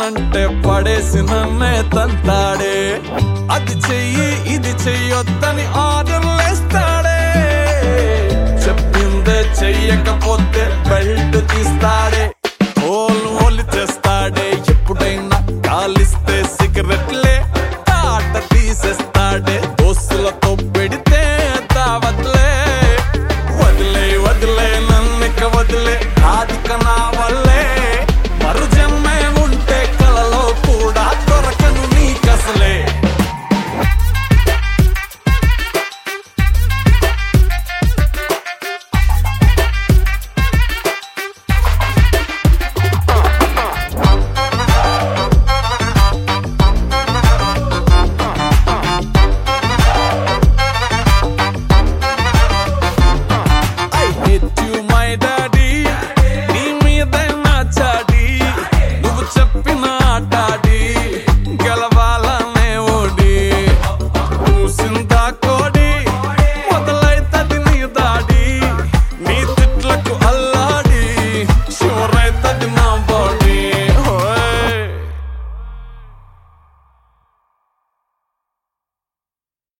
పడతానంటే పడేసి నన్నే తంతాడే అది చెయ్యి ఇది చెయ్యొద్దని ఆర్డర్లేస్తాడే చెప్పిందే చెయ్యకపోతే బెల్ట్ తీస్తాడే ఓలు ఓలి చేస్తాడే ఎప్పుడైనా కాలిస్తే సిగరెట్లే తాట తీసేస్తాడే దోస్తులతో పెడితే దావత్లే వదిలే వదిలే నన్నిక వదిలే ఆదిక నా వల్లే మరు జన్మే ఉంటే కలలో కూడా దొరకను నీకసలే I hate you, my daddy. నీ మీదే నా చాడి నువ్వు చెప్పిన ఆటాడి